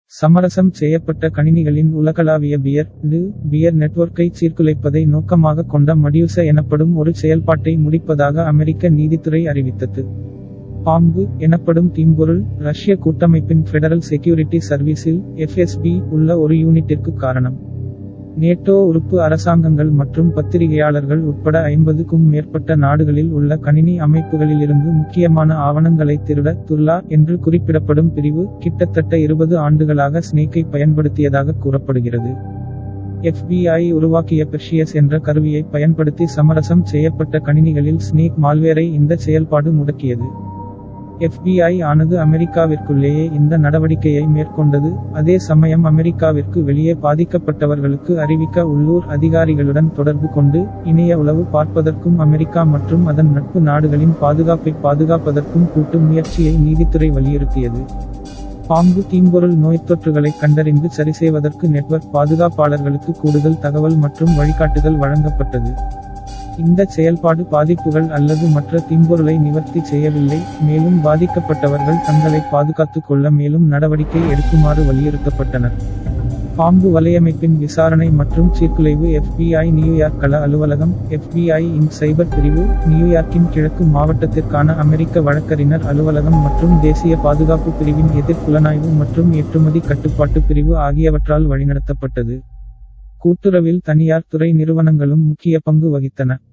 சமரசம் செய்யப்பட்ட கணினிகளின் உலகளாவிய பியர் டு பியர் நெட்வொர்க்கை சீர்குலைப்பதை நோக்கமாக கொண்ட மடியூச எனப்படும் ஒரு செயல்பாட்டை முடிப்பதாக அமெரிக்க நீதித்துறை அறிவித்தது பாம்பு எனப்படும் தீம்பொருள் ரஷ்ய கூட்டமைப்பின் ஃபெடரல் செக்யூரிட்டி சர்வீஸில் எஃப்எஸ்பி உள்ள ஒரு யூனிட்டிற்கு காரணம் நேட்டோ உறுப்பு அரசாங்கங்கள் மற்றும் பத்திரிகையாளர்கள் உட்பட ஐம்பதுக்கும் மேற்பட்ட நாடுகளில் உள்ள கணினி அமைப்புகளிலிருந்து முக்கியமான ஆவணங்களை திருட துர்லா என்று குறிப்பிடப்படும் பிரிவு கிட்டத்தட்ட இருபது ஆண்டுகளாக ஸ்னேக்கை பயன்படுத்தியதாக கூறப்படுகிறது FBI உருவாக்கிய பெர்ஷியஸ் என்ற கருவியை பயன்படுத்தி சமரசம் செய்யப்பட்ட கணினிகளில் ஸ்னேக் மால்வேரை இந்த செயல்பாடு முடக்கியது FBI ஆனது அமெரிக்காவிற்குள்ளேயே இந்த நடவடிக்கையை மேற்கொண்டது அதே சமயம் அமெரிக்காவிற்கு வெளியே பாதிக்கப்பட்டவர்களுக்கு அறிவிக்க உள்ளூர் அதிகாரிகளுடன் தொடர்பு கொண்டு இணைய உளவு பார்ப்பதற்கும் அமெரிக்கா மற்றும் அதன் நட்பு நாடுகளின் பாதுகாப்பை பாதுகாப்பதற்கும் கூட்டு முயற்சியை நீதித்துறை வலியுறுத்தியது பாம்பு தீம்பொருள் நோய்த்தொற்றுகளை கண்டறிந்து சரிசெய்வதற்கு நெட்வொர்க் பாதுகாப்பாளர்களுக்கு கூடுதல் தகவல் மற்றும் வழிகாட்டுதல் வழங்கப்பட்டது இந்த செயல்பாடு பாதிப்புகள் அல்லது மற்ற தீம்பொருளை நிவர்த்தி செய்யவில்லை மேலும் பாதிக்கப்பட்டவர்கள் தங்களை பாதுகாத்துக் கொள்ள மேலும் நடவடிக்கை எடுக்குமாறு வலியுறுத்தப்பட்டனர் பாம்பு வலையமைப்பின் விசாரணை மற்றும் சீர்குலைவு FBI நியூயார்க் கள அலுவலகம் FBI இன் சைபர் பிரிவு நியூயார்க்கின் கிழக்கு மாவட்டத்திற்கான அமெரிக்க வழக்கறிஞர் அலுவலகம் மற்றும் தேசிய பாதுகாப்பு பிரிவின் எதிர் புலனாய்வு மற்றும் ஏற்றுமதி கட்டுப்பாட்டு பிரிவு ஆகியவற்றால் வழிநடத்தப்பட்டது கூட்டுறவில் தனியார் துறை நிறுவனங்களும் முக்கிய பங்கு வகித்தன